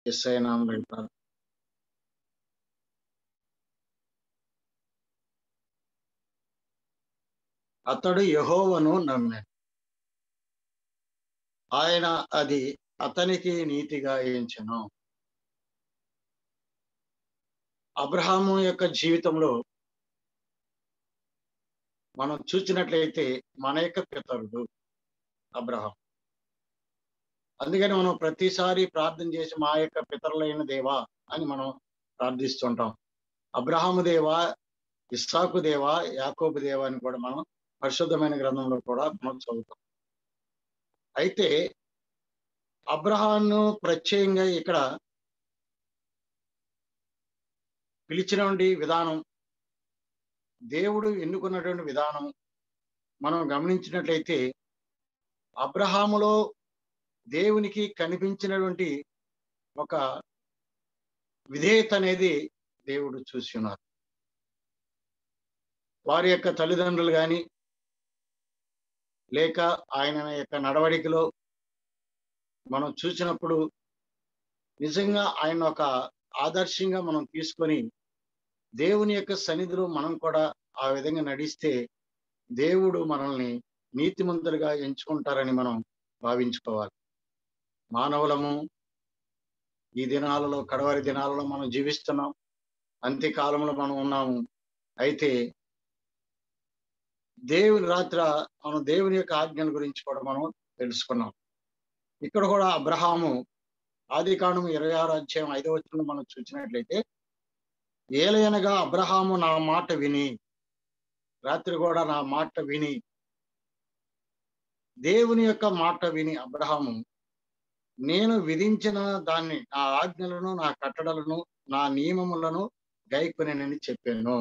SI నామం ప్రార్థన అతడు యహోవను నమ్మాడు ఆయన అది అతనికి నీతిగా ఎంచెను అబ్రహాము యొక్క జీవితంలో మనం చూసినట్లయితే మన యొక్క పితరుడు అబ్రహాం అందుకని మనం ప్రతిసారి ప్రార్థన చేసి మా యొక్క పితరులైన దేవా అని మనం ప్రార్థిస్తుంటాం అబ్రహాము దేవా ఇస్సాకు దేవా యాకోబు దేవా అని కూడా మనం పరిశుద్ధమైన గ్రంథంలో కూడా మనం చదువుతాం అయితే అబ్రహాను ప్రత్యేకంగా ఇక్కడ పిలిచినటువంటి విధానం దేవుడు ఎన్నుకున్నటువంటి విధానం మనం గమనించినట్లయితే అబ్రహాములో దేవునికి కనిపించినటువంటి ఒక విధేయత అనేది దేవుడు చూసి ఉన్నారు వారి యొక్క తల్లిదండ్రులు కానీ లేక ఆయన యొక్క నడవడికలో మనం చూసినప్పుడు నిజంగా ఆయన ఒక ఆదర్శంగా మనం తీసుకొని దేవుని యొక్క సన్నిధిలో మనం కూడా ఆ విధంగా నడిస్తే దేవుడు మనల్ని నీతిమంతులుగా ఎంచుకుంటారని మనం భావించుకోవాలి మానవులము ఈ దినాలలో కడవరి దినాలలో మనం జీవిస్తున్నాం అంత్యకాలంలో మనం ఉన్నాము అయితే దేవుని రాత్ర మనం దేవుని యొక్క ఆజ్ఞల గురించి కూడా మనం తెలుసుకున్నాం ఇక్కడ కూడా అబ్రహాము ఆది కాండము ఇరవై ఆరు అధ్యాయం ఐదో వచ్చిన మనం చూసినట్లయితే ఏలయనగా అబ్రహాము నా మాట విని రాత్రి కూడా నా మాట విని దేవుని యొక్క మాట విని అబ్రహాము నేను విధించిన దాన్ని నా ఆజ్ఞలను నా కట్టడలను నా నియమములను గైకొనేనని చెప్పాను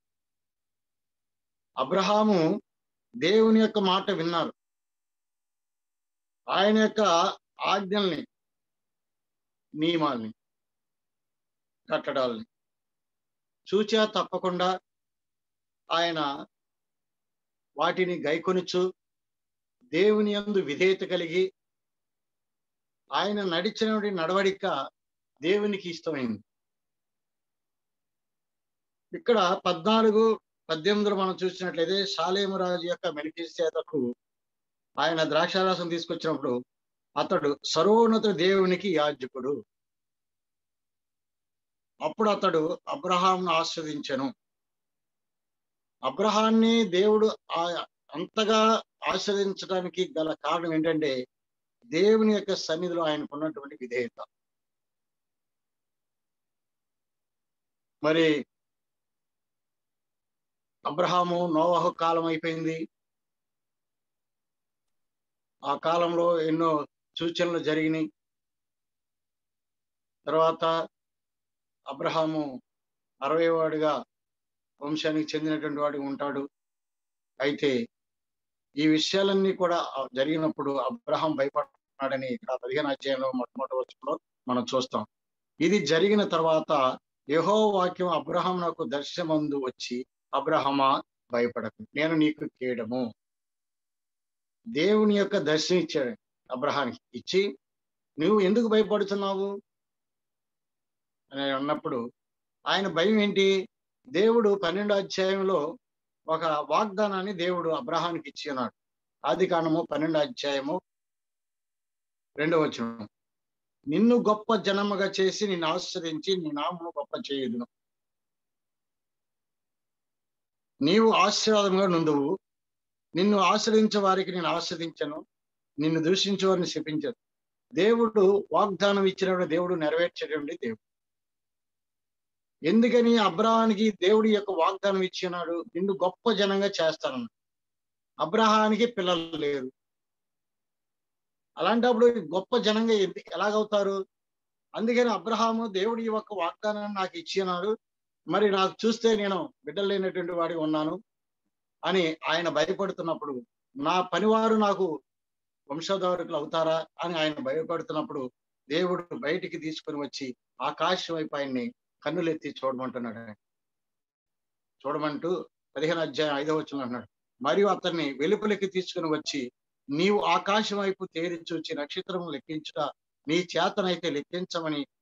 అబ్రహాము దేవుని యొక్క మాట విన్నారు ఆయన యొక్క ఆజ్ఞల్ని నియమాల్ని కట్టడాల్ని చూచా తప్పకుండా ఆయన వాటిని గైకొనుచు దేవుని యందు విధేయత కలిగి ఆయన నడిచిన నడవడిక దేవునికి ఇష్టమైంది ఇక్కడ పద్నాలుగు పద్దెనిమిదిలో మనం చూసినట్లయితే శాలేమరాజు యొక్క మెలికిసేతకు ఆయన ద్రాక్షారసం తీసుకొచ్చినప్పుడు అతడు సర్వోన్నత దేవునికి యాజకుడు అప్పుడు అతడు అబ్రహాంను ఆస్వాదించను అబ్రహాన్ని దేవుడు అంతగా ఆస్వాదించడానికి గల కారణం ఏంటంటే దేవుని యొక్క సన్నిధిలో ఆయనకున్నటువంటి విధేయత మరి అబ్రహాము నోవహు కాలం అయిపోయింది ఆ కాలంలో ఎన్నో సూచనలు జరిగినాయి తర్వాత అబ్రహాము అరవై వాడిగా వంశానికి చెందినటువంటి వాడిగా ఉంటాడు అయితే ఈ విషయాలన్నీ కూడా జరిగినప్పుడు అబ్రహాం భయపడుతున్నాడని ఇక్కడ పదిహేను అధ్యాయంలో మొట్టమొదటి వచ్చంలో మనం చూస్తాం ఇది జరిగిన తర్వాత యహో వాక్యం అబ్రహాం నాకు దర్శనమందు వచ్చి అబ్రహమా భయపడకు నేను నీకు కేయడము దేవుని యొక్క దర్శనం ఇచ్చాడు అబ్రహానికి ఇచ్చి నువ్వు ఎందుకు భయపడుతున్నావు అని అన్నప్పుడు ఆయన భయం ఏంటి దేవుడు పన్నెండో అధ్యాయంలో ఒక వాగ్దానాన్ని దేవుడు అబ్రహానికి ఇచ్చి ఉన్నాడు ఆది కాండము పన్నెండో అధ్యాయము రెండవ వచనం నిన్ను గొప్ప జనముగా చేసి నిన్ను ఆశ్రయించి నీ నామము గొప్ప చేయుదును నీవు ఆశీర్వాదంగా నుండువు నిన్ను ఆశ్రయించే వారికి నేను ఆశ్రదించను నిన్ను దూషించే వారిని శపించను దేవుడు వాగ్దానం ఇచ్చినప్పుడు దేవుడు నెరవేర్చేటువంటి దేవుడు ఎందుకని అబ్రహానికి దేవుడి యొక్క వాగ్దానం ఇచ్చినాడు నిన్ను గొప్ప జనంగా చేస్తానన్నాడు అబ్రహానికి పిల్లలు లేరు అలాంటప్పుడు గొప్ప జనంగా ఎలాగవుతారు అందుకని అబ్రహాము దేవుడి యొక్క వాగ్దానాన్ని నాకు ఇచ్చినాడు మరి నాకు చూస్తే నేను బిడ్డలు లేనటువంటి వాడి ఉన్నాను అని ఆయన భయపడుతున్నప్పుడు నా పనివారు నాకు వంశధారకులు అవుతారా అని ఆయన భయపడుతున్నప్పుడు దేవుడు బయటికి తీసుకొని వచ్చి ఆకాశం వైపు ఆయన్ని కన్నులెత్తి చూడమంటున్నాడు చూడమంటూ పదిహేను అధ్యాయం ఐదవ వచ్చిన అన్నాడు మరియు అతన్ని వెలుపలికి తీసుకుని వచ్చి నీవు ఆకాశం వైపు తేరి చూచి నక్షత్రం లెక్కించుట నీ చేతనైతే లెక్కించమని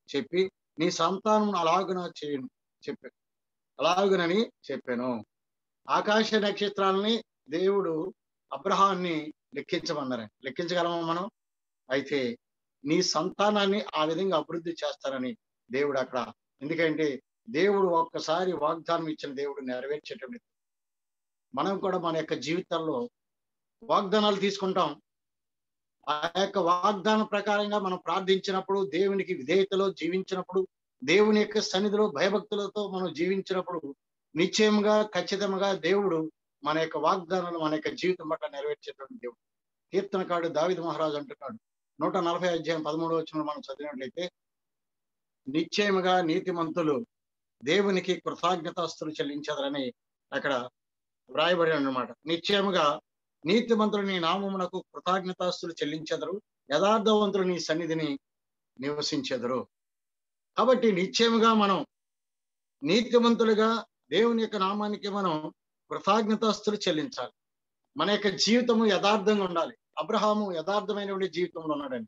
చెప్పి నీ సంతానం అలాగున చేయను చెప్పాను అలాగునని చెప్పాను ఆకాశ నక్షత్రాలని దేవుడు అబ్రహాన్ని లెక్కించమన్నారని లెక్కించగలమా మనం అయితే నీ సంతానాన్ని ఆ విధంగా అభివృద్ధి చేస్తారని దేవుడు అక్కడ ఎందుకంటే దేవుడు ఒక్కసారి వాగ్దానం ఇచ్చిన దేవుడు నెరవేర్చేటప్పుడు మనం కూడా మన యొక్క జీవితాల్లో వాగ్దానాలు తీసుకుంటాం ఆ యొక్క వాగ్దానం ప్రకారంగా మనం ప్రార్థించినప్పుడు దేవునికి విధేయతలో జీవించినప్పుడు దేవుని యొక్క సన్నిధిలో భయభక్తులతో మనం జీవించినప్పుడు నిశ్చయముగా ఖచ్చితంగా దేవుడు మన యొక్క వాగ్దానాలు మన యొక్క జీవితం పట్ల నెరవేర్చేటువంటి దేవుడు కీర్తనకాడు దావిద మహారాజు అంటున్నాడు నూట నలభై అధ్యాయం పదమూడు వచ్చిన మనం చదివినట్లయితే నిశ్చయముగా నీతిమంతులు దేవునికి కృతజ్ఞతాస్తులు చెల్లించదరని అక్కడ వ్రాయబడి అన్నమాట నిశ్చయముగా నీతిమంతులు నీ నామమునకు కృతజ్ఞతాస్తులు చెల్లించెదరు యథార్థవంతులు నీ సన్నిధిని నివసించెదరు కాబట్టి నిశ్చయముగా మనం నీతిమంతులుగా దేవుని యొక్క నామానికి మనం కృతజ్ఞతాస్తులు చెల్లించాలి మన యొక్క జీవితము యథార్థంగా ఉండాలి అబ్రహాము యథార్థమైనటువంటి జీవితంలో ఉన్నాడండి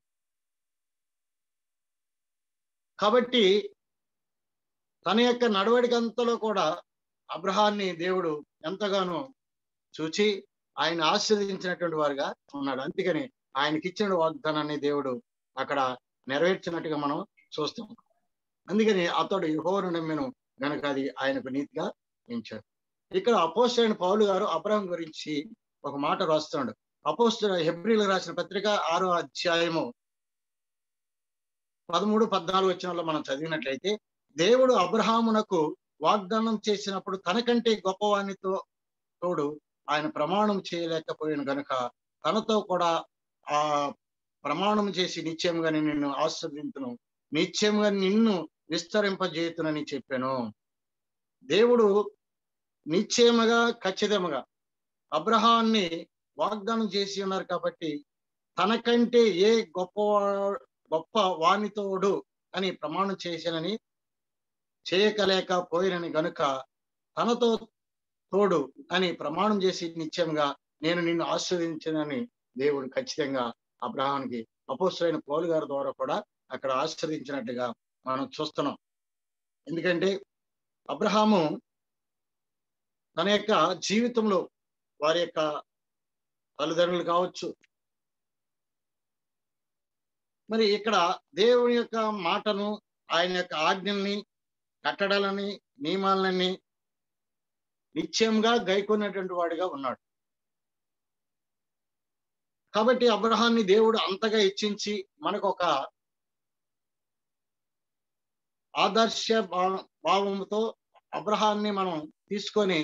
కాబట్టి తన యొక్క నడవడికంతలో కూడా అబ్రహాన్ని దేవుడు ఎంతగానో చూచి ఆయన ఆశీర్వదించినటువంటి వారుగా ఉన్నాడు అందుకని ఆయనకి ఇచ్చిన వాగ్దానాన్ని దేవుడు అక్కడ నెరవేర్చినట్టుగా మనం చూస్తాం అందుకని అతడు యహోను నమ్మెను గనక అది ఆయనకు నీతిగా ఎంచాడు ఇక్కడ అపోస్టైన పౌలు గారు అబ్రహం గురించి ఒక మాట రాస్తున్నాడు అపోస్ట హెబ్రిల్ రాసిన పత్రిక ఆరో అధ్యాయము పదమూడు పద్నాలుగు వచ్చిన మనం చదివినట్లయితే దేవుడు అబ్రహామునకు వాగ్దానం చేసినప్పుడు తనకంటే గొప్పవానితో తోడు ఆయన ప్రమాణం చేయలేకపోయిన గనుక తనతో కూడా ఆ ప్రమాణం చేసి నిశ్చయంగా నేను నిన్ను ఆశ్రదించును నిశ్చయంగా నిన్ను విస్తరింపజేతునని చెప్పాను దేవుడు నిశ్చయముగా ఖచ్చితంగా అబ్రహాన్ని వాగ్దానం చేసి ఉన్నారు కాబట్టి తనకంటే ఏ గొప్ప గొప్ప వానితోడు అని ప్రమాణం చేశానని చేయకలేకపోయినని గనుక తనతో తోడు అని ప్రమాణం చేసి నిత్యంగా నేను నిన్ను ఆశ్రదించానని దేవుడు ఖచ్చితంగా అబ్రహానికి అపోస్తులైన పౌలు గారి ద్వారా కూడా అక్కడ ఆశ్రదించినట్టుగా మనం చూస్తున్నాం ఎందుకంటే అబ్రహాము తన యొక్క జీవితంలో వారి యొక్క తల్లిదండ్రులు కావచ్చు మరి ఇక్కడ దేవుని యొక్క మాటను ఆయన యొక్క ఆజ్ఞల్ని కట్టడాలని నియమాలని నిశ్చయంగా గైకొన్నటువంటి వాడిగా ఉన్నాడు కాబట్టి అబ్రహాన్ని దేవుడు అంతగా ఇచ్చించి మనకు ఒక ఆదర్శ భావంతో అబ్రహాన్ని మనం తీసుకొని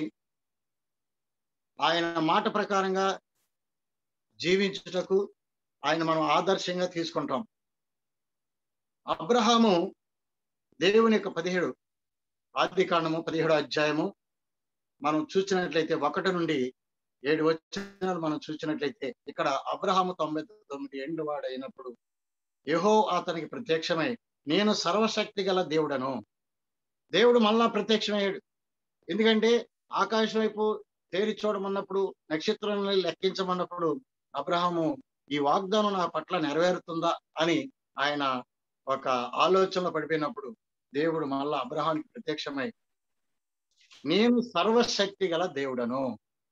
ఆయన మాట ప్రకారంగా జీవించుటకు ఆయన మనం ఆదర్శంగా తీసుకుంటాం అబ్రహాము దేవుని యొక్క పదిహేడు ఆది కాండము పదిహేడు అధ్యాయము మనం చూసినట్లయితే ఒకటి నుండి ఏడు వచనాలు మనం చూసినట్లయితే ఇక్కడ అబ్రహాము తొంభై తొమ్మిది ఎండు వాడు అయినప్పుడు యహో అతనికి ప్రత్యక్షమై నేను సర్వశక్తి గల దేవుడను దేవుడు మళ్ళా ప్రత్యక్షమయ్యాడు ఎందుకంటే ఆకాశం వైపు తేరి చూడమన్నప్పుడు నక్షత్రాలను లెక్కించమన్నప్పుడు అబ్రహాము ఈ వాగ్దానం నా పట్ల నెరవేరుతుందా అని ఆయన ఒక ఆలోచనలో పడిపోయినప్పుడు దేవుడు మళ్ళా అబ్రహానికి ప్రత్యక్షమై నేను సర్వశక్తి గల దేవుడను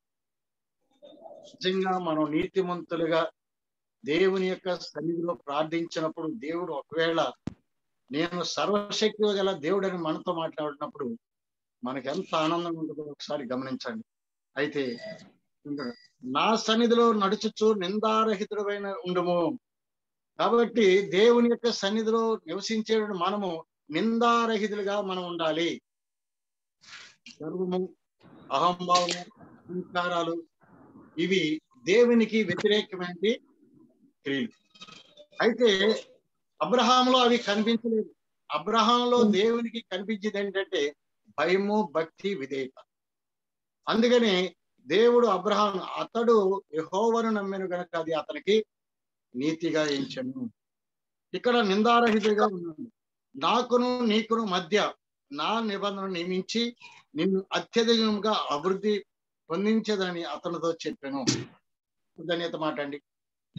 నిజంగా మనం నీతిమంతులుగా దేవుని యొక్క సన్నిధిలో ప్రార్థించినప్పుడు దేవుడు ఒకవేళ నేను సర్వశక్తి గల దేవుడని మనతో మాట్లాడినప్పుడు మనకి ఎంత ఆనందంగా ఉంటుందో ఒకసారి గమనించండి అయితే నా సన్నిధిలో నడుచుచు నిందారహితుడమైన ఉండుము కాబట్టి దేవుని యొక్క సన్నిధిలో నివసించే మనము నిందారహితులుగా మనం ఉండాలి గర్వము అహంభావము అహంకారాలు ఇవి దేవునికి వ్యతిరేకమైన క్రియలు అయితే అబ్రహాంలో అవి కనిపించలేదు అబ్రహాంలో దేవునికి కనిపించేది ఏంటంటే భయము భక్తి విధేయత అందుకని దేవుడు అబ్రహాం అతడు యహోవను నమ్మెను గనక అది అతనికి నీతిగా ఎంచను ఇక్కడ నిందారహితుడిగా ఉన్నాడు నాకును నీకును మధ్య నా నిబంధన నియమించి నిన్ను అత్యధికంగా అభివృద్ధి పొందించదని అతనితో చెప్పాను ధన్యత మాట అండి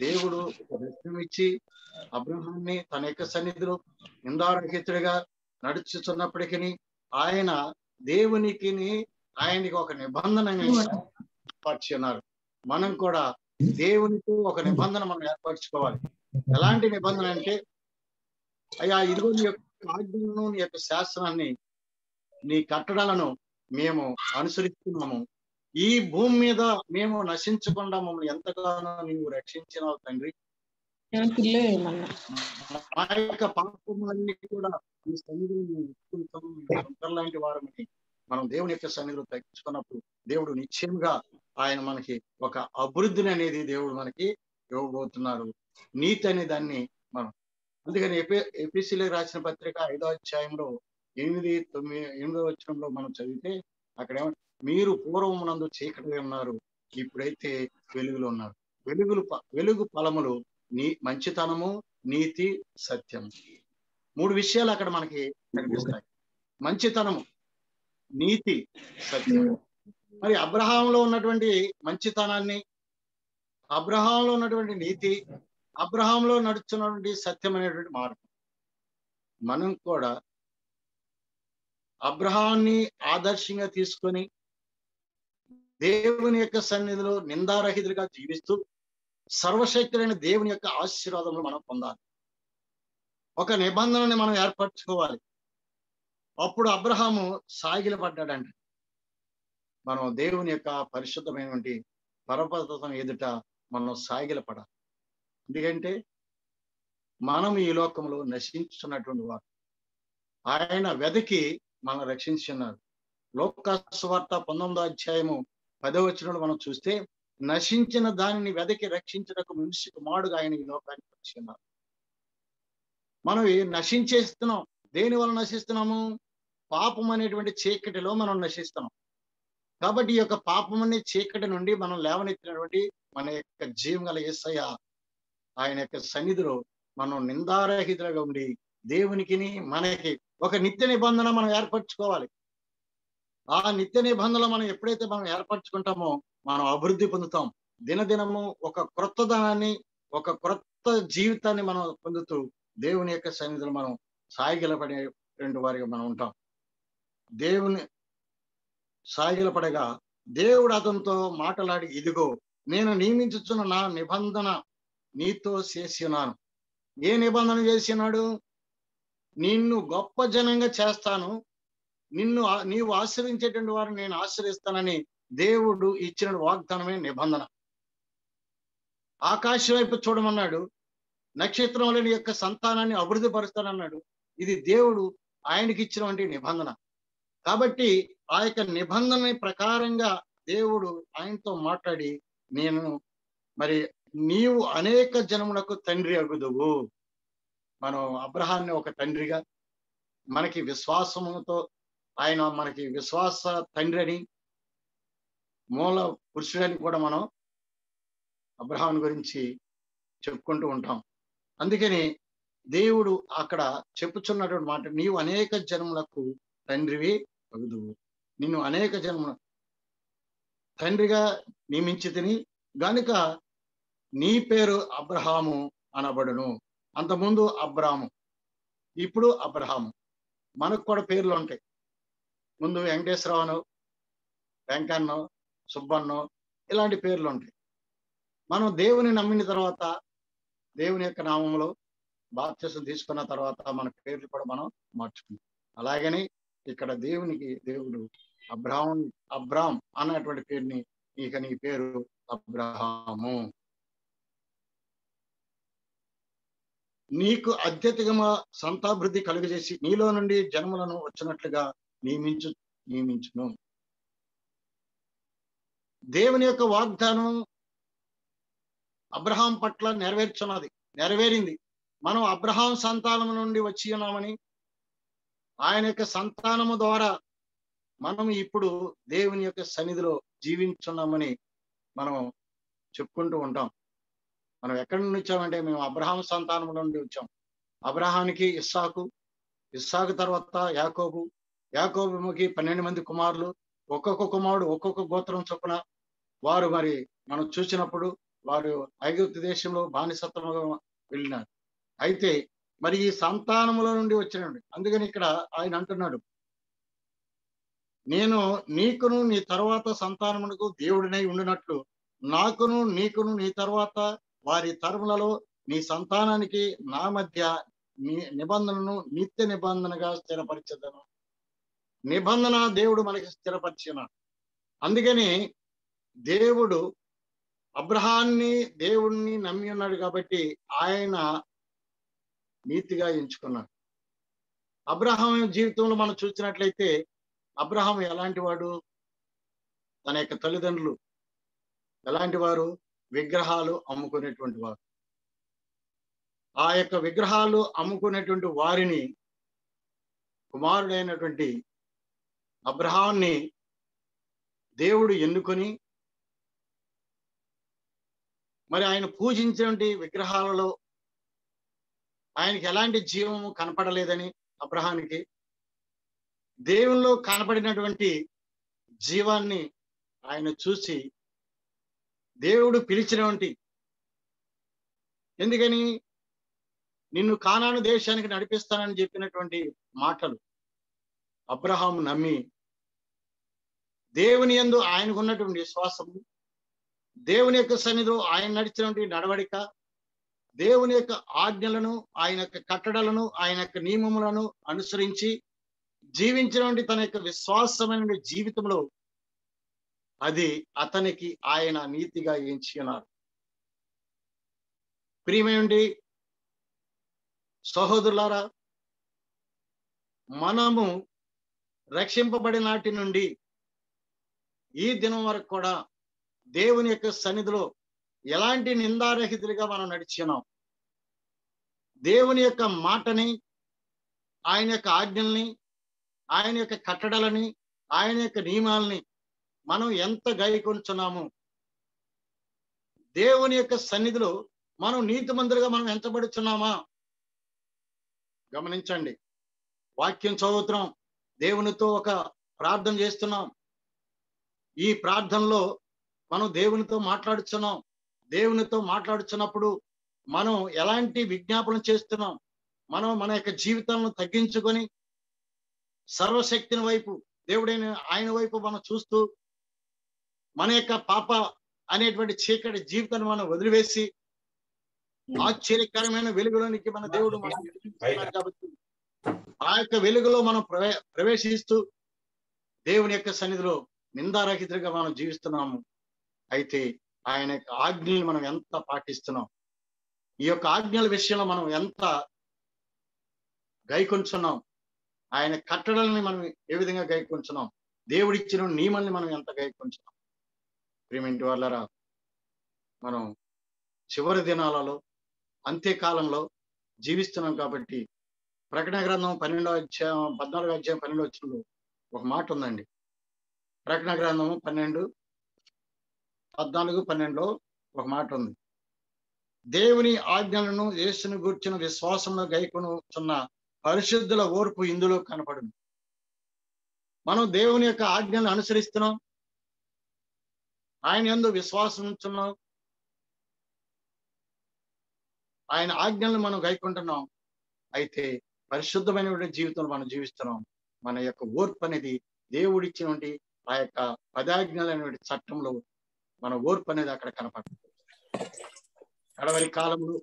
దేవుడు ఒక దర్శనం ఇచ్చి అబ్రహాన్ని తన యొక్క సన్నిధిలో నిందారహితుడిగా నడుచుతున్నప్పటికీ ఆయన దేవునికి ఆయనకి ఒక నిబంధన ఏర్పరచున్నారు మనం కూడా దేవునికి ఒక నిబంధన మనం ఏర్పరచుకోవాలి ఎలాంటి నిబంధన అంటే అయ్యా ఇదిగో నీ యొక్క ఆజ్ఞలను నీ యొక్క శాస్త్రాన్ని నీ కట్టడాలను మేము అనుసరిస్తున్నాము ఈ భూమి మీద మేము నశించకుండా మమ్మల్ని ఎంతగానో నీవు రక్షించినావు తండ్రి పిల్లలు ఏమన్నా మా యొక్క పాపములన్నీ కూడా ఈ సన్నిధిని ఒప్పుకుంటాము లాంటి వారమని మనం దేవుని యొక్క సన్నిధిలో తగ్గించుకున్నప్పుడు దేవుడు నిశ్చయంగా ఆయన మనకి ఒక అభివృద్ధిని అనేది దేవుడు మనకి ఇవ్వబోతున్నారు నీతి అనే దాన్ని మనం అందుకని ఎపి ఎపిసిలో రాసిన పత్రిక ఐదో అధ్యాయంలో ఎనిమిది తొమ్మిది ఎనిమిదో వచ్చరంలో మనం చదివితే అక్కడ ఏమంటే మీరు పూర్వమునందు చీకటి ఉన్నారు ఇప్పుడైతే వెలుగులో ఉన్నారు వెలుగులు ప- వెలుగు ఫలములు నీ మంచితనము నీతి సత్యం మూడు విషయాలు అక్కడ మనకి కనిపిస్తాయి మంచితనము నీతి సత్యం మరి అబ్రహాంలో ఉన్నటువంటి మంచితనాన్ని అబ్రహాంలో ఉన్నటువంటి నీతి అబ్రహాంలో నడుచున్నటువంటి సత్యం అనేటువంటి మార్గం మనం కూడా అబ్రహాన్ని ఆదర్శంగా తీసుకొని దేవుని యొక్క సన్నిధిలో నిందారహితుడిగా జీవిస్తూ సర్వశక్తులైన దేవుని యొక్క ఆశీర్వాదములు మనం పొందాలి ఒక నిబంధనని మనం ఏర్పరచుకోవాలి అప్పుడు అబ్రహాము సాగిలపడ్డాడంట మనం దేవుని యొక్క పరిశుద్ధమైనటువంటి పరపదం ఎదుట మనం సాగిలపడాలి ఎందుకంటే మనం ఈ లోకంలో నశించుతున్నటువంటి వారు ఆయన వెదకి మనం రక్షించున్నారు లోకాసువార్త పంతొమ్మిదో అధ్యాయము పదో వచనంలో మనం చూస్తే నశించిన దానిని వెదకి రక్షించడానికి మనిషికి మాడుగా ఆయన ఈ లోకానికి వచ్చిన్నారు మనం ఈ నశించేస్తున్నాం దేని వల్ల నశిస్తున్నాము పాపం అనేటువంటి చీకటిలో మనం నశిస్తున్నాం కాబట్టి ఈ యొక్క పాపం అనే చీకటి నుండి మనం లేవనెత్తినటువంటి మన యొక్క జీవం గల యేసయ్య ఆయన యొక్క సన్నిధిలో మనం నిందారహితులుగా ఉండి దేవునికి మనకి ఒక నిత్య నిబంధన మనం ఏర్పరచుకోవాలి ఆ నిత్య నిబంధనలు మనం ఎప్పుడైతే మనం ఏర్పరచుకుంటామో మనం అభివృద్ధి పొందుతాం దినదినము ఒక క్రొత్తదనాన్ని ఒక క్రొత్త జీవితాన్ని మనం పొందుతూ దేవుని యొక్క సన్నిధిలో మనం సాగిలపడేటువంటి వారిగా మనం ఉంటాం దేవుని సాగిలపడగా దేవుడు అతనితో మాట్లాడి ఇదిగో నేను నియమించుచున్న నా నిబంధన నీతో చేసినాను ఏ నిబంధన చేసినాడు నిన్ను గొప్ప జనంగా చేస్తాను నిన్ను ఆ- నీవు ఆశ్రయించేటువంటి వారిని నేను ఆశ్రయిస్తానని దేవుడు ఇచ్చిన వాగ్దానమే నిబంధన ఆకాశం వైపు చూడమన్నాడు నక్షత్రములని యొక్క సంతానాన్ని అభివృద్ధి పరుస్తానన్నాడు ఇది దేవుడు ఆయనకి ఇచ్చినటువంటి నిబంధన కాబట్టి ఆ యొక్క నిబంధన ప్రకారంగా దేవుడు ఆయనతో మాట్లాడి నేను మరి నీవు అనేక జనములకు తండ్రి అగుదువు మనం అబ్రహాన్ని ఒక తండ్రిగా మనకి విశ్వాసముతో ఆయన మనకి విశ్వాస తండ్రి అని మూల పురుషుడని కూడా మనం అబ్రహాం గురించి చెప్పుకుంటూ ఉంటాం అందుకని దేవుడు అక్కడ చెప్పుచున్నటువంటి మాట నీవు అనేక జన్మలకు తండ్రివి అగుదువు నిన్ను అనేక జన్మ తండ్రిగా నియమించి తిని గనుక నీ పేరు అబ్రహాము అనబడును అంతకుముందు అబ్రాము ఇప్పుడు అబ్రహాము మనకు కూడా పేర్లు ఉంటాయి ముందు వెంకటేశ్వరరావును వెంకన్నో సుబ్బన్నో ఇలాంటి పేర్లు ఉంటాయి మనం దేవుని నమ్మిన తర్వాత దేవుని యొక్క నామంలో బాప్తిసం తీసుకున్న తర్వాత మన పేర్లు కూడా మనం మార్చుకుంటాం అలాగని ఇక్కడ దేవునికి దేవుడు అబ్రాహం అబ్రామ్ అన్నటువంటి పేరుని ఇక నీ పేరు అబ్రహాము నీకు అత్యధికమ సంతాభివృద్ధి కలుగజేసి నీలో నుండి జన్మలను వచ్చినట్లుగా నియమించు నియమించును దేవుని యొక్క వాగ్దానం అబ్రహాం పట్ల నెరవేర్చున్నది నెరవేరింది మనం అబ్రహాం సంతానం నుండి వచ్చి ఉన్నామని ఆయన యొక్క సంతానము ద్వారా మనం ఇప్పుడు దేవుని యొక్క సన్నిధిలో జీవించున్నామని మనం చెప్పుకుంటూ ఉంటాం మనం ఎక్కడి నుండి వచ్చామంటే మేము అబ్రహాం సంతానం నుండి వచ్చాం అబ్రహానికి ఇస్సాకు ఇస్సాకు తర్వాత యాకోబు యాకోబుకి పన్నెండు మంది కుమారులు ఒక్కొక్క కుమారుడు ఒక్కొక్క గోత్రం చొప్పున వారు మరి మనం చూసినప్పుడు వారు ఐగుప్తు దేశంలో బానిసత్వంగా వెళ్ళినారు అయితే మరి ఈ సంతానముల నుండి వచ్చినండి అందుకని ఇక్కడ ఆయన అంటున్నాడు నేను నీకును నీ తర్వాత సంతానమునకు దేవుడినై ఉండినట్లు నాకును నీకును నీ తర్వాత వారి తరములలో నీ సంతానానికి నా మధ్య నీ నిబంధనను నిత్య నిబంధనగా స్థిరపరిచదను నిబంధన దేవుడు మనకి స్థిరపరిచినాడు అందుకని దేవుడు అబ్రహాన్ని దేవుణ్ణి నమ్మి ఉన్నాడు కాబట్టి ఆయన నీతిగా ఎంచుకున్నాడు అబ్రహాం జీవితంలో మనం చూసినట్లయితే అబ్రహాం ఎలాంటి వాడు తన యొక్క తల్లిదండ్రులు ఎలాంటి వారు విగ్రహాలు అమ్ముకునేటువంటి వారు ఆ యొక్క విగ్రహాలు అమ్ముకునేటువంటి వారిని కుమారుడైనటువంటి అబ్రహాన్ని దేవుడు ఎన్నుకొని మరి ఆయన పూజించినటువంటి విగ్రహాలలో ఆయనకి ఎలాంటి జీవము కనపడలేదని అబ్రహానికి దేవుల్లో కనపడినటువంటి జీవాన్ని ఆయన చూసి దేవుడు పిలిచినటువంటి ఎందుకని నిన్ను కానాను దేశానికి నడిపిస్తానని చెప్పినటువంటి మాటలు అబ్రహాం నమ్మి దేవుని యందు ఆయనకు ఉన్నటువంటి విశ్వాసము దేవుని యొక్క సన్నిధిలో ఆయన నడిచినటువంటి నడవడిక దేవుని యొక్క ఆజ్ఞలను ఆయన యొక్క కట్టడలను ఆయన యొక్క నియమములను అనుసరించి జీవించినటువంటి తన యొక్క విశ్వాసమైన జీవితంలో అది అతనికి ఆయన నీతిగా ఎంచుకున్నారు ప్రియమేంటి సహోదరులారా మనము రక్షింపబడిన నాటి నుండి ఈ దినం వరకు కూడా దేవుని యొక్క సన్నిధిలో ఎలాంటి నిందారహితులుగా మనం నడిచినాం దేవుని యొక్క మాటని ఆయన యొక్క ఆజ్ఞల్ని ఆయన యొక్క కట్టడలని ఆయన యొక్క నియమాలని మనం ఎంత గైకొంచున్నాము దేవుని యొక్క సన్నిధిలో మనం నీతిమంతులుగా మనం ఎంచబడుచున్నామా గమనించండి వాక్యం చదువుతున్నాం దేవునితో ఒక ప్రార్థన చేస్తున్నాం ఈ ప్రార్థనలో మనం దేవునితో మాట్లాడుచున్నాం దేవునితో మాట్లాడుచున్నప్పుడు మనం ఎలాంటి విజ్ఞాపన చేస్తున్నాం మనం మన యొక్క జీవితాలను తగ్గించుకొని సర్వశక్తిని వైపు దేవుడైన ఆయన వైపు మనం చూస్తూ మన యొక్క పాప అనేటువంటి చీకటి జీవితాన్ని మనం వదిలివేసి ఆశ్చర్యకరమైన వెలుగులోనికి మన దేవుడు మనం నడిపిస్తున్నాడు కాబట్టి ఆ యొక్క వెలుగులో మనం ప్రవే ప్రవేశిస్తూ దేవుని యొక్క సన్నిధిలో నిందారహితులుగా మనం జీవిస్తున్నాము అయితే ఆయన యొక్క ఆజ్ఞల్ని మనం ఎంత పాటిస్తున్నాం ఈ యొక్క ఆజ్ఞల విషయంలో మనం ఎంత గైకొంచున్నాం ఆయన కట్టడల్ని మనం ఏ విధంగా గైకొంచున్నాం దేవుడిచ్చిన నియమాల్ని మనం ఎంత గైకొంచున్నాం ప్రేమింటి వాళ్ళరా మనం చివరి దినాలలో అంత్యకాలంలో జీవిస్తున్నాం కాబట్టి ప్రకటన గ్రంథం పన్నెండో అధ్యాయం పద్నాలుగో అధ్యాయం పన్నెండో వచ్చిన ఒక మాట ఉందండి ప్రకటన గ్రంథము పన్నెండు పద్నాలుగు పన్నెండులో ఒక మాట ఉంది దేవుని ఆజ్ఞలను యేసును గూర్చిన విశ్వాసంలో గైకొనుచున్న పరిశుద్ధుల ఓర్పు ఇందులో కనపడింది మనం దేవుని యొక్క ఆజ్ఞలను అనుసరిస్తున్నాం ఆయన ఎందు విశ్వాసం ఉంచున్నాం ఆయన ఆజ్ఞలను మనం గైకుంటున్నాం అయితే పరిశుద్ధమైనటువంటి జీవితం మనం జీవిస్తున్నాం మన యొక్క ఓర్పు అనేది దేవుడిచ్చినటువంటి ఆ యొక్క పదాజ్ఞలైనటువంటి చట్టంలో మన ఓర్పు అనేది అక్కడ కనపడుతుంది కడవరి కాలంలో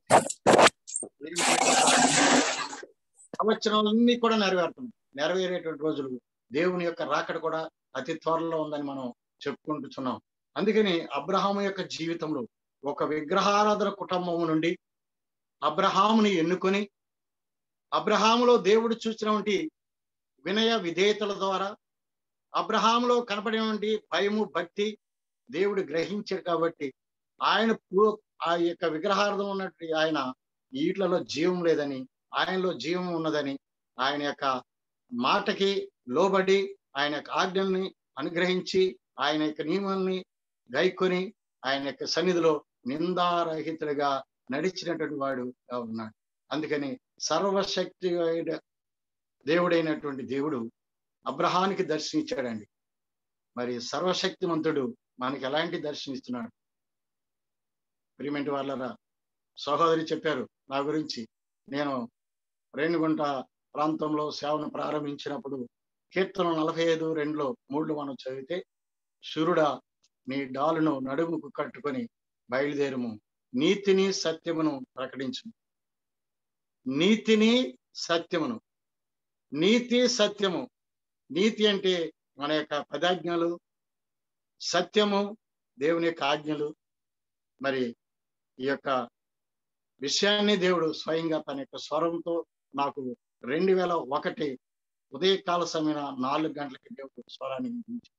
సంవత్సరాలన్నీ కూడా నెరవేరుతుంది నెరవేరేటువంటి రోజులు దేవుని యొక్క రాకడ కూడా అతి త్వరలో ఉందని మనం చెప్పుకుంటున్నాం అందుకని అబ్రహాము యొక్క జీవితంలో ఒక విగ్రహారాధన కుటుంబం నుండి అబ్రహాముని ఎన్నుకొని అబ్రహాములో దేవుడు చూసినటువంటి వినయ విధేయతల ద్వారా అబ్రహాములో కనపడినటువంటి భయము భక్తి దేవుడు గ్రహించాడు కాబట్టి ఆయన ఆ యొక్క విగ్రహార్థం ఉన్నటువంటి ఆయన వీటిలలో జీవం లేదని ఆయనలో జీవం ఉన్నదని ఆయన యొక్క మాటకి లోబడి ఆయన యొక్క ఆజ్ఞల్ని అనుగ్రహించి ఆయన యొక్క నియమాల్ని గైకొని ఆయన యొక్క సన్నిధిలో నిందారహితులుగా నడిచినటువంటి వాడు ఉన్నాడు అందుకని సర్వశక్తి దేవుడైనటువంటి దేవుడు అబ్రహానికి దర్శనిచ్చాడండి మరి సర్వశక్తిమంతుడు మనకి ఎలాంటి దర్శనిస్తున్నాడు ప్రిమెంట్ వాళ్ళరా సహోదరి చెప్పారు నా గురించి నేను రేణుగుంట ప్రాంతంలో సేవను ప్రారంభించినప్పుడు కీర్తన నలభై ఐదు రెండులో మూడు మనం చదివితే శురుడా నీ డాలును నడుముకు కట్టుకొని బయలుదేరుము నీతిని సత్యమును ప్రకటించు నీతిని సత్యమును నీతి సత్యము నీతి అంటే మన యొక్క పదాజ్ఞలు సత్యము దేవుని యొక్క ఆజ్ఞలు మరి ఈ యొక్క విషయాన్ని దేవుడు స్వయంగా తన యొక్క స్వరంతో నాకు రెండు వేల ఒకటి ఉదయకాల సమయం నాలుగు గంటలకి దేవుడు స్వరాన్ని వినిపించాడు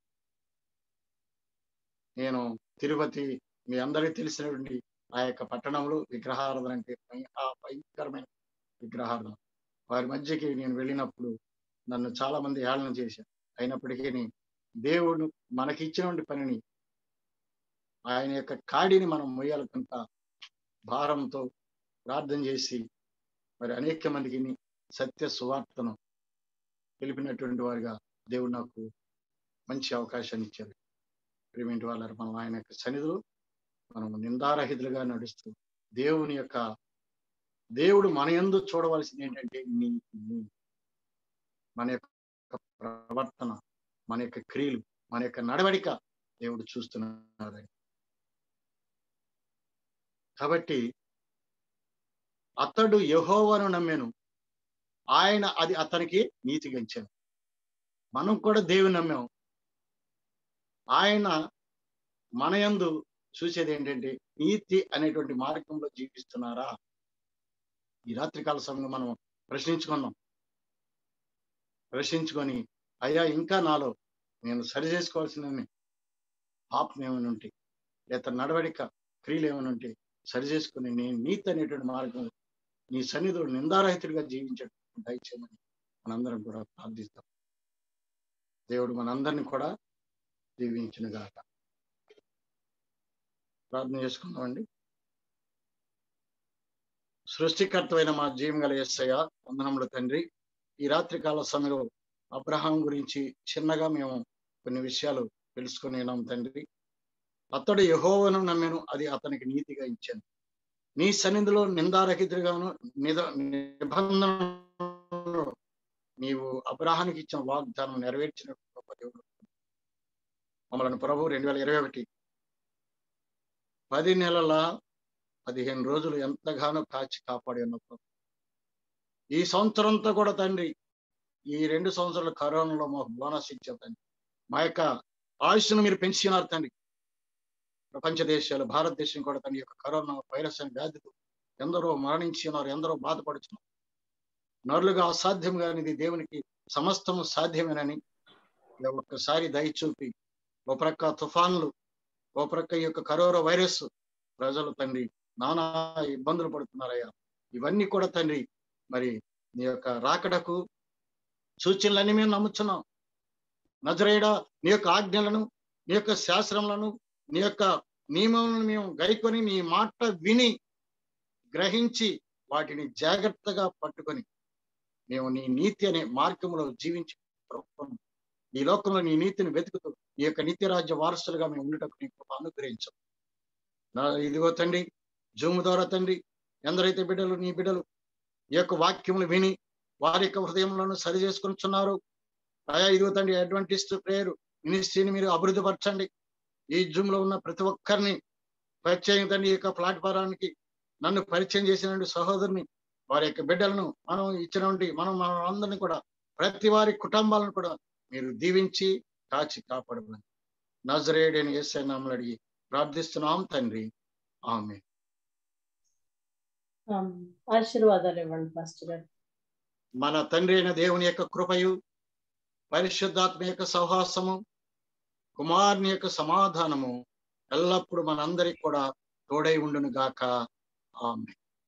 నేను తిరుపతి మీ అందరికీ తెలిసినటువంటి ఆ యొక్క పట్టణంలో విగ్రహారాధన అంటే భయ- ఆ భయంకరమైన విగ్రహారాధన వారి మధ్యకి నేను వెళ్ళినప్పుడు నన్ను చాలా మంది హేళన చేశారు అయినప్పటికీ దేవుడు మనకిచ్చినటువంటి పనిని ఆయన యొక్క కాడిని మనం మొయ్యాలి కనుక భారంతో ప్రార్థన చేసి మరి అనేక మందికి సత్య సువార్తను తెలిపినటువంటి వారిగా దేవుడు నాకు మంచి అవకాశాన్ని ఇచ్చారు ప్రేమేంటి వాళ్ళ మనం ఆయన యొక్క సన్నిధిలో మనం నిందారహితులుగా నడుస్తూ దేవుని యొక్క దేవుడు మన యందు చూడవలసింది ఏంటంటే నీతి మన యొక్క ప్రవర్తన మన యొక్క క్రియలు మన యొక్క నడవడిక దేవుడు చూస్తున్నాడు కాబట్టి అతడు యహోవను నమ్మాను ఆయన అది అతనికి నీతిగా ఇచ్చాను మనం కూడా దేవుని నమ్మాం ఆయన మన యందు చూసేది ఏంటంటే నీతి అనేటువంటి మార్గంలో జీవిస్తున్నారా ఈ రాత్రికాల సమయంలో మనం ప్రశ్నించుకున్నాం ప్రశ్నించుకొని అయ్యా ఇంకా నాలో నేను సరి చేసుకోవాల్సిన పాపం ఏమైనా ఉంటే లేదా నడవడిక క్రియలు ఏమైనా ఉంటే సరి చేసుకుని నేను నీతి అనేటువంటి మార్గం నీ సన్నిధుడు నిందారహితుడిగా జీవించేటువంటి దయచేయమని మనందరం కూడా ప్రార్థిస్తాం దేవుడు మనందరినీ కూడా దీవించిన గాక ప్రార్థన చేసుకుందామండి సృష్టికర్తమైన మా జీవం గల ఎస్సయ్య వందనములు తండ్రి ఈ రాత్రి కాల సమయంలో అబ్రహాం గురించి చిన్నగా మేము కొన్ని విషయాలు తెలుసుకుని ఉన్నాం తండ్రి అతడు యహోవను నమ్మెను అది అతనికి నీతిగా ఇచ్చాను నీ సన్నిధిలో నిందారహితుడిగాను నిద నిబంధనలో నీవు అబ్రహానికి ఇచ్చిన వాగ్దానం నెరవేర్చిన గొప్ప దేవుడు మమ్మల్ని ప్రభు రెండు వేల ఇరవై ఒకటి పది నెలల పదిహేను రోజులు ఎంతగానో కాచి కాపాడి ఉన్న ప్రభు ఈ సంవత్సరంతో కూడా తండ్రి ఈ రెండు సంవత్సరాల కరోనాలో మాకు బోనస్ ఇచ్చారు తండ్రి మా యొక్క ఆయుష్ను మీరు పెంచినారు తండ్రి ప్రపంచ దేశాలు భారతదేశం కూడా తన యొక్క కరోనా వైరస్ అనే వ్యాధితో ఎందరో మరణించి ఉన్నారు ఎందరో బాధపడుతున్నారు నరులుగా అసాధ్యం కానిది దేవునికి సమస్తము సాధ్యమేనని ఇలా ఒక్కసారి దయ చూపి ఓ ప్రక్క తుఫాన్లు ఓ ప్రక్క ఈ యొక్క కరోనా వైరస్ ప్రజలు తండ్రి నానా ఇబ్బందులు పడుతున్నారయ్యా ఇవన్నీ కూడా తండ్రి మరి నీ యొక్క రాకడకు సూచనలన్నీ మేము నమ్ముతున్నాం నజరేడా నీ యొక్క ఆజ్ఞలను నీ యొక్క శాస్త్రములను నీ యొక్క నియమములను మేము గైకొని నీ మాట విని గ్రహించి వాటిని జాగ్రత్తగా పట్టుకొని మేము నీ నీతి అనే మార్గంలో జీవించి ప్రభుత్వం ఈ లోకంలో నీ నీతిని వెతుకుతూ నీ యొక్క నిత్యరాజ్య వారసులుగా మేము ఉండటకు నీ కృప అనుగ్రహించాం నా ఇదిగో తండ్రి జూమ్ ద్వారా తండ్రి ఎందరైతే బిడ్డలు నీ బిడ్డలు ఈ యొక్క వాక్యములు విని వారి యొక్క హృదయంలో సరి చేసుకుంటున్నారు ఆయా ఇదిగో తండ్రి అడ్వంటిస్ట్ ప్రేయర్ మినిస్ట్రీని మీరు అభివృద్ధి పరచండి ఈ జూమ్ లో ఉన్న ప్రతి ఒక్కరిని పరిచయం తండ్రి ఈ యొక్క ప్లాట్ఫారానికి నన్ను పరిచయం చేసిన సహోదరుని వారి యొక్క బిడ్డలను మనం ఇచ్చినటువంటి మనం మన అందరిని కూడా ప్రతి వారి కుటుంబాలను కూడా మీరు దీవించి కాచి కాపాడమని నజరేడని ఎస్ఐ నామలు అడిగి ప్రార్థిస్తున్నాం తండ్రి ఆమె ఆశీర్వాదాలు ఇవ్వండి పాస్టర్ గారు మన తండ్రి అయిన దేవుని యొక్క కృపయు పరిశుద్ధాత్మ యొక్క సహవాసము కుమారుని యొక్క సమాధానము ఎల్లప్పుడూ మనందరికి కూడా తోడై ఉండును గాక ఆమె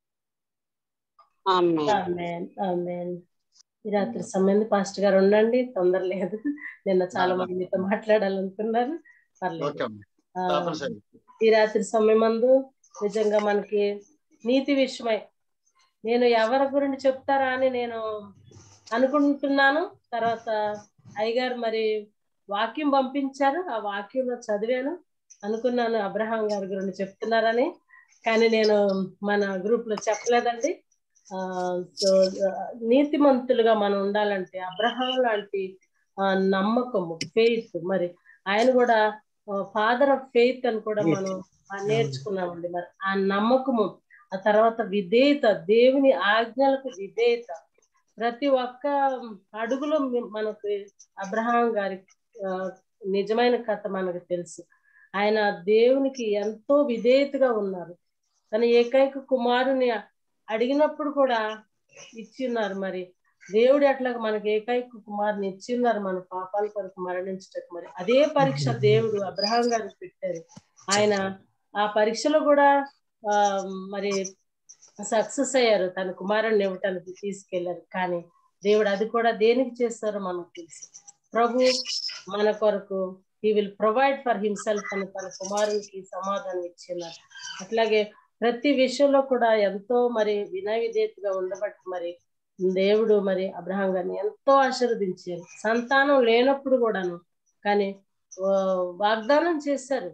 ఆమేన్ ఆమేన్ ఈ రాత్రి సమయం పాస్టర్ గారు ఉండండి తొందర లేదు నిన్న చాలా మంది మీతో మాట్లాడాలనుకున్నారు పర్లేదు ఓకే అమ్మ ఆ, తప్పనిసరి ఈ రాత్రి సమయమందు నిజంగా మనకి నీతి విషయమై నేను ఎవరి గురించి చెప్తారా అని నేను అనుకుంటున్నాను తర్వాత అయ్యగారు మరి వాక్యం పంపించారు ఆ వాక్యంలో చదివాను అనుకున్నాను అబ్రహాం గారి గురించి చెప్తున్నారని కానీ నేను మన గ్రూప్ లో చెప్పలేదండి ఆ సో నీతిమంతులుగా మనం ఉండాలంటే అబ్రహాం లాంటి ఆ, నమ్మకము ఫెయిత్ మరి ఆయన కూడా ఫాదర్ ఆఫ్ ఫెయిత్ అని కూడా మనం ఆ, నేర్చుకున్నామండి మరి ఆ నమ్మకము ఆ తర్వాత విధేయత దేవుని ఆజ్ఞలకు విధేయత ప్రతి ఒక్క అడుగులో మి- మనకు అబ్రహాం గారి ఆ, నిజమైన కథ మనకు తెలుసు ఆయన దేవునికి ఎంతో విధేయతగా ఉన్నారు తన ఏకైక కుమారుని అడిగినప్పుడు కూడా ఇచ్చిన్నారు మరి దేవుడు అట్లా మనకి ఏకైక కుమారుని ఇచ్చిన్నారు మన పాపాల కొరకు మరణించటకు మరి అదే పరీక్ష దేవుడు అబ్రహాం గారికి పెట్టారు ఆయన ఆ పరీక్షలో కూడా ఆ మరి సక్సెస్ అయ్యారు తన కుమారుని ఇవ్వటానికి తీసుకెళ్లారు కానీ దేవుడు అది కూడా దేనికి చేస్తారో మనకు తెలుసు ప్రభు మన కొరకు he will provide for himself అని తన కుమారునికి సమాధానం ఇచ్చినారు అట్లాగే ప్రతి విషయంలో కూడా ఎంతో మరి వినయ విధేయతగా ఉండబట్టి మరి దేవుడు మరి అబ్రహాం గారిని ఎంతో ఆశీర్వదించారు సంతానం లేనప్పుడు కూడాను కానీ ఆ, వాగ్దానం చేశారు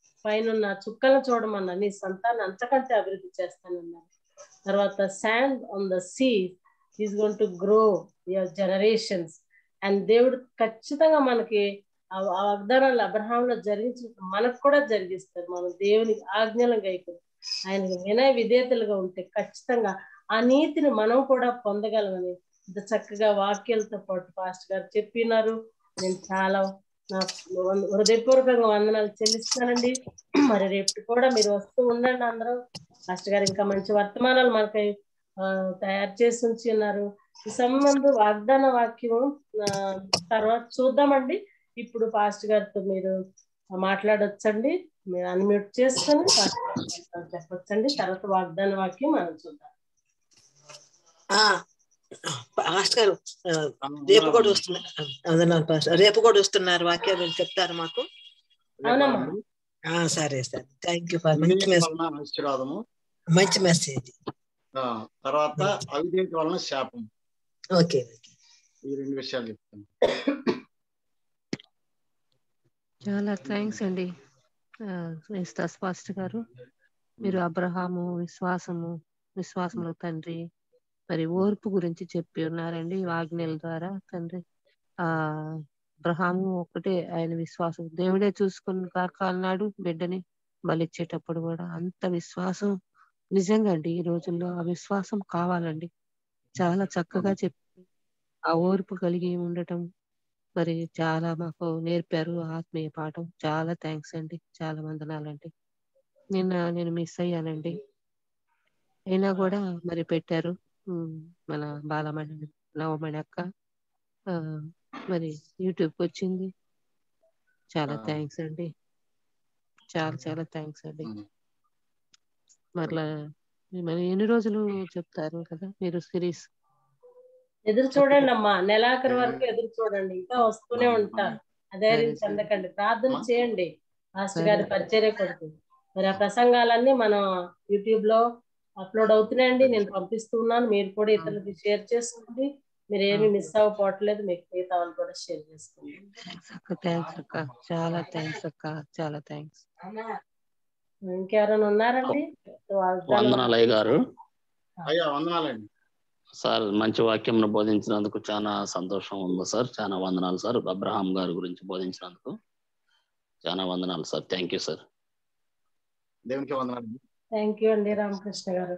పైన చుక్కలను చూడమన్నా నీ సంతానం అంతకంటే అభివృద్ధి చేస్తానన్నారు తర్వాత sand on the sea is gone to grow your generations and దేవుడు ఖచ్చితంగా మనకి ఆ ఆ వాగ్దానాలు అబ్రహాంలో జరిగించిన మనకు కూడా జరిగిస్తారు మనం దేవునికి ఆజ్ఞలను గైకొని ఆయనకి వినయ విధేతలుగా ఉంటే ఖచ్చితంగా ఆ నీతిని మనం కూడా పొందగలమని ఇంత చక్కగా వాక్యాలతో పాటు పాస్ట్ గారు చెప్పినారు నేను చాలా నా వంద- హృదయపూర్వకంగా వందనాలు చెల్లిస్తానండి మరి రేపు కూడా మీరు వస్తూ ఉండండి అందరూ పాస్ట్ గారు ఇంకా మంచి వర్తమానాలు మనకై ఆ, తయారు చేసి ఉంచి ఉన్నారు ఈ సంబంధం వాగ్దాన వాక్యం ఆ, తర్వాత చూద్దామండి ఇప్పుడు పాస్ట్ గారితో మీరు మాట్లాడొచ్చండి మీరు అన్మ్యూట్ చేసుకొని పాస్ట్ గారితో చెప్పొచ్చండి తర్వాత వాగ్దాన వాక్యం మనం చూద్దాం ఆ, పాస్టర్ గారు ఆ, రేపు కూడా వస్తున్నారు అదన్నారు పాస్టర్ రేపు కూడా వస్తున్నారు వాక్యాలు మీరు చెప్తారు మాకు అవునమ్మా. ఆ, సరే సరే థ్యాంక్ యూ ఫర్ మంచి మెసేజ్ వలన ఆశీర్వాదము మంచి మెసేజ్ ఆ, తర్వాత అవిధేయత వలన శాపం ఓకే ఈ రెండు విషయాలు చెప్తాను చాలా థ్యాంక్స్ అండి ఎస్తాస్ పాస్టర్ గారు మీరు అబ్రహాము విశ్వాసము విశ్వాసముల తండ్రి మరి ఓర్పు గురించి చెప్పి ఉన్నారండి ఈ ఆజ్ఞల ద్వారా తండ్రి ఆ అబ్రహాము ఒకటే ఆయన విశ్వాసం దేవుడే చూసుకుని కాక అన్నాడు బిడ్డని బలిచ్చేటప్పుడు కూడా అంత విశ్వాసం నిజంగా అండి ఈ రోజుల్లో ఆ విశ్వాసం కావాలండి చాలా చక్కగా చెప్పి ఆ ఓర్పు కలిగి ఉండటం మరి చాలా మాకు నేర్పారు ఆత్మీయ పాఠం చాలా థ్యాంక్స్ అండి చాలా వందనాలండి నిన్న నేను మిస్ అయ్యానండి అయినా కూడా మరి పెట్టారు ఉమ్, మన బాలమణి నవమణి అక్క ఆ, మరి యూట్యూబ్ వచ్చింది చాలా ఆ. థ్యాంక్స్ అండి చాలా చాలా థ్యాంక్స్ అండి ఉమ్. మరలా మరి ఎన్ని రోజులు చెప్తారు కదా మీరు సిరీస్ ఎదురు చూడండి అమ్మా నెలాఖరు వరకు ఎదురు చూడండి ఇంకా వస్తూనే ఉంటారు అధైర్యం చెందకండి ప్రార్థన చేయండి మాస్టర్ గారి పరిచర్య కొడుకు మరి ఆ ప్రసంగాలన్నీ మనం యూట్యూబ్ లో అప్లోడ్ అవుతున్నాయండి నేను పంపిస్తూ ఉన్నాను మీరు కూడా ఇతరులకి షేర్ చేసుకోండి మీరు ఏమి మిస్ అవ్వకపోవట్లేదు మీకు మిగతా వాళ్ళు కూడా షేర్ చేసుకోండి థ్యాంక్స్ అక్క థ్యాంక్స్ అక్క చాలా థ్యాంక్స్ అక్క చాలా థ్యాంక్స్ ఇంకెవరైనా ఉన్నారండి వాగ్దానం- వందనాలు అయ్య గారు అయ్యా వందనాలండి సార్ మంచి వాక్యంను బోధించినందుకు చాలా సంతోషం ఉంది సార్ చాలా వందనాలు సార్ అబ్రహాం గారి గురించి బోధించినందుకు చాలా వందనాలు సార్ థ్యాంక్ యూ సార్ దేవునికి వందనాలు థ్యాంక్ యూ అండి రామకృష్ణ గారు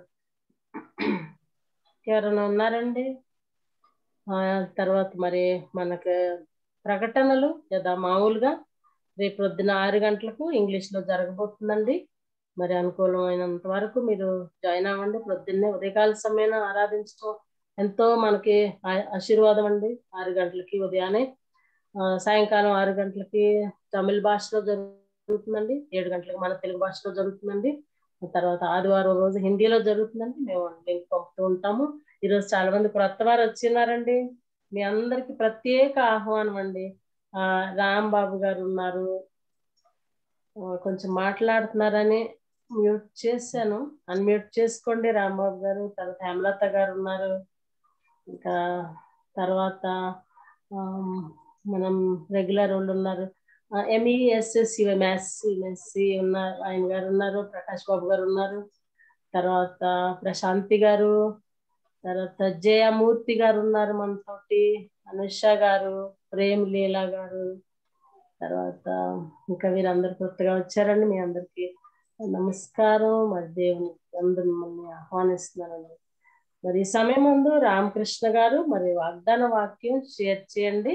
ఎవరైనా ఉన్నారండి ఆ, తర్వాత మరి మనకు ప్రకటనలు లేదా మామూలుగా రేపు పొద్దున ఆరు గంటలకు ఇంగ్లీష్ లో జరగబోతుందండి మరి అనుకూలమైనంత వరకు మీరు జాయిన్ అవ్వండి పొద్దున్నే ఉదయకాల సమయం ఆరాధించడం ఎంతో మనకి ఆ- ఆశీర్వాదం అండి ఆరు గంటలకి ఉదయాన్నే ఆ, సాయంకాలం ఆరు గంటలకి తమిళ భాషలో జరుగుతుందండి ఏడు గంటలకు మన తెలుగు భాషలో జరుగుతుందండి తర్వాత ఆదివారం రోజు హిందీలో జరుగుతుందండి మేము లింక్ పంపుతూ ఉంటాము ఈరోజు చాలా మంది క్రొత్త వారు వచ్చినారండి మీ అందరికి ప్రత్యేక ఆహ్వానం అండి ఆ రామ్ బాబు గారు ఉన్నారు ఆ, కొంచెం మాట్లాడుతున్నారని మ్యూట్ చేశాను అన్మ్యూట్ చేసుకోండి రాంబాబు గారు తర్వాత హేమలత గారు ఉన్నారు ఇంకా తర్వాత ఆమ్, మనం రెగ్యులర్ వాళ్ళు ఉన్నారు ఎంఈఎస్ఎస్ మ్యాథ్స్ మెస్సి ఉన్నారు ఆయన గారు ఉన్నారు ప్రకాష్ బాబు గారు ఉన్నారు తర్వాత ప్రశాంతి గారు తర్వాత జయమూర్తి గారు ఉన్నారు మనతోటి అనుష గారు ప్రేమ్ లీలా గారు తర్వాత ఇంకా వీరందరు కొత్తగా వచ్చారండి మీ అందరికి నమస్కారం మరి దేవుని అందరు మిమ్మల్ని ఆహ్వానిస్తున్నానండి మరి ఈ సమయం ముందు రామకృష్ణ గారు మరి వాగ్దాన వాక్యం షేర్ చేయండి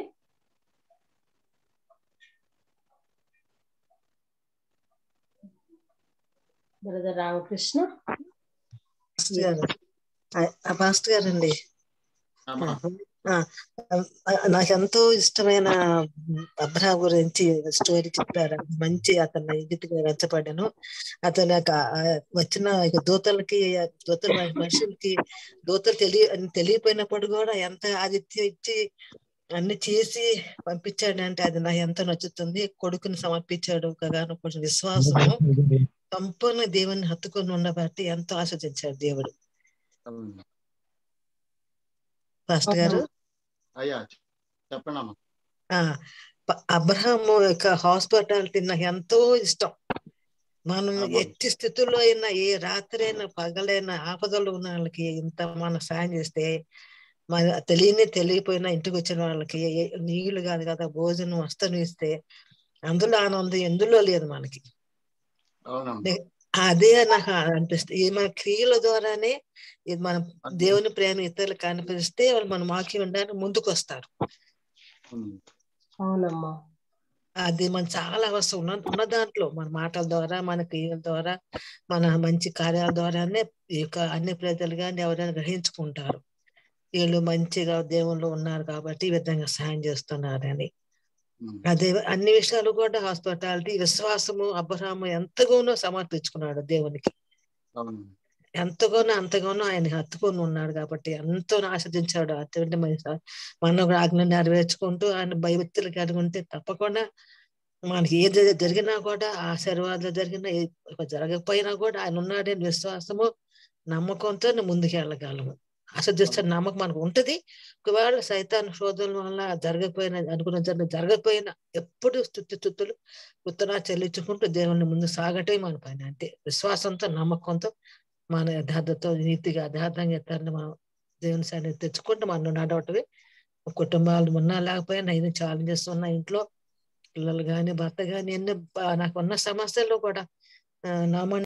బ్రదర్ రామకృష్ణ పాస్టర్ గారు ఆ- ఆ పాస్టర్ గారండి అమ్మా. ఆ, ఆ, నాకు ఎంతో ఇష్టమైన అబ్రహా గురించి స్టోరీ చెప్పారు మంచి అతను ఎదుటిగా రెచ్చపడ్డాను అతను యొక్క, ఆ, వచ్చిన ఇక దూతలకి దూతల మనుషులకి దూతలు తెలియ తెలియపోయినప్పుడు కూడా ఎంత ఆతిథ్యం ఇచ్చి అన్ని చేసి పంపించాడంటే అది నాకు ఎంత నచ్చుతుంది కొడుకుని సమర్పించాడు కదా అని కొంచెం విశ్వాసము సంపూర్ణ దేవుని హత్తుకొని ఉండబట్టి ఎంతో ఆస్వాదించాడు దేవుడు అవును. పాస్టర్ గారు అయ్యా చెప్పండి అమ్మా ఆ ప- అబ్రహాము యొక్క హాస్పిటాలిటీ నాకు ఎంతో ఇష్టం మనం అమ్మా. ఎట్టి స్థితిలో అయినా ఏ రాత్రి అయినా పగలైనా ఆపదలో ఉన్న వాళ్ళకి ఇంత మనం సాయం చేస్తే మన తెలియని తెలియపోయినా ఇంటికి వచ్చిన వాళ్ళకి ఏ- నీళ్లు కాదు కదా భోజనం వస్తను ఇస్తే అందులో ఆనందం ఎందులో లేదు మనకి అవునమ్మా నే- అదే నాకు అనిపిస్తుంది ఈ మన క్రియల ద్వారానే ఇది మనం దేవుని ప్రేమ ఇతరులకు కనిపిస్తే వాళ్ళు మన వాక్యం ఉండడానికి ముందుకు వస్తారు ఉమ్. అవునమ్మా అది మన చాలా అవసరం ఉన్న ఉన్న దాంట్లో మన మాటల ద్వారా మన క్రియల ద్వారా మన మంచి కార్యాల ద్వారానే ఈ యొక్క అన్ని ప్రజలు కానీ ఎవరైనా గ్రహించుకుంటారు వీళ్ళు మంచిగా దేవుళ్ళు ఉన్నారు కాబట్టి ఈ విధంగా సాయం చేస్తున్నారని ఉమ్. అదే అన్ని విషయాలు కూడా హాస్పిటాలిటీ విశ్వాసము అబ్రహాము ఎంతగానో సమర్పించుకున్నాడు దేవునికి అవును ఎంతగానో అంతగానో ఆయన హత్తుకొని ఉన్నాడు కాబట్టి ఎంతో ఆస్వాదించాడు అటువంటి మనిషి మన ఒక ఆజ్ఞ నెరవేర్చుకుంటూ ఆయన భయభక్తులు కలిగి ఉంటే తప్పకుండా మనకి ఏది జరిగినా కూడా ఆశీర్వాదాలు జరిగినా ఏ- జరగకపోయినా కూడా ఆయన ఉన్నాడని విశ్వాసము నమ్మకంతో ముందుకు వెళ్ళగలము ఆస్వాదిస్తే నమ్మకం మనకు ఉంటది ఒకవేళ సైతాన్ శోధన వల్ల జరగకపోయినా అనుకున్న జరిగిన జరగకపోయినా ఎప్పుడు స్థుతి స్థుతులు ఉత్తరా చెల్లించుకుంటూ దేవుని ముందు సాగటమే మన పని అంతే విశ్వాసంతో నమ్మకంతో మన యథార్థతో నీతిగా యథార్థంగా ఇతరుని మనం దేవుని సన్నిధి తెచ్చుకుంటూ మనం నడవటమే కుటుంబాలు ఉన్నా లేకపోయినా ఎన్ని ఛాలెంజెస్ ఉన్న ఇంట్లో పిల్లలు కానీ భర్త కానీ ఎన్ని బా- నాకు ఉన్న సమస్యల్లో కూడా ఆ, నా